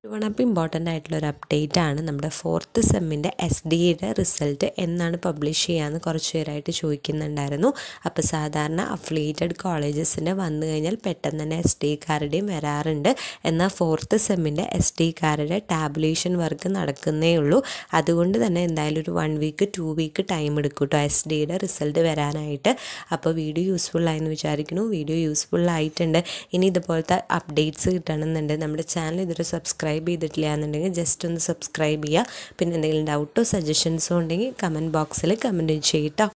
one അപ്പോൾ important ആയിട്ടുള്ള ഒരു അപ്ഡേറ്റ് ആണ് നമ്മുടെ ഫോർത്ത് സെമ്മിൻ്റെ എസ് ഡിയുടെ റിസൾട്ട് എന്നാണ് പബ്ലിഷ് ചെയ്യാമെന്ന് കുറച്ച് പേരായിട്ട് ചോദിക്കുന്നുണ്ടായിരുന്നു അപ്പോൾ സാധാരണ അഫിലിയേറ്റഡ് കോളേജസിൻ്റെ വന്നു കഴിഞ്ഞാൽ പെട്ടെന്ന് തന്നെ എസ് ഡിക്കാരുടെയും വരാറുണ്ട് എന്നാൽ ഫോർത്ത് സെമ്മിൻ്റെ എസ് ഡിക്കാരുടെ ടാബുലേഷൻ വർക്ക് നടക്കുന്നേ ഉള്ളൂ അതുകൊണ്ട് തന്നെ എന്തായാലും ഒരു one week two week time എടുക്കും കേട്ടോ എസ് ഡിയുടെ റിസൾട്ട് വരാനായിട്ട് അപ്പോൾ വീഡിയോ യൂസ്ഫുൾ ആയെന്ന് വിചാരിക്കുന്നു വീഡിയോ യൂസ്ഫുൾ ആയിട്ടുണ്ട് ഇനി ഇതുപോലത്തെ അപ്ഡേറ്റ്സ് കിട്ടണമെന്നുണ്ട് നമ്മുടെ ചാനൽ ഇതുവരെ സബ്സ്ക്രൈബ് ചെയ്തിട്ടില്ല എന്നുണ്ടെങ്കിൽ ജസ്റ്റ് ഒന്ന് സബ്സ്ക്രൈബ് ചെയ്യുക പിന്നെ എന്തെങ്കിലും ഡൗട്ടോ സജഷൻസോ ഉണ്ടെങ്കിൽ കമൻറ്റ് ബോക്സിൽ കമൻറ്റ് ചെയ്യട്ടോ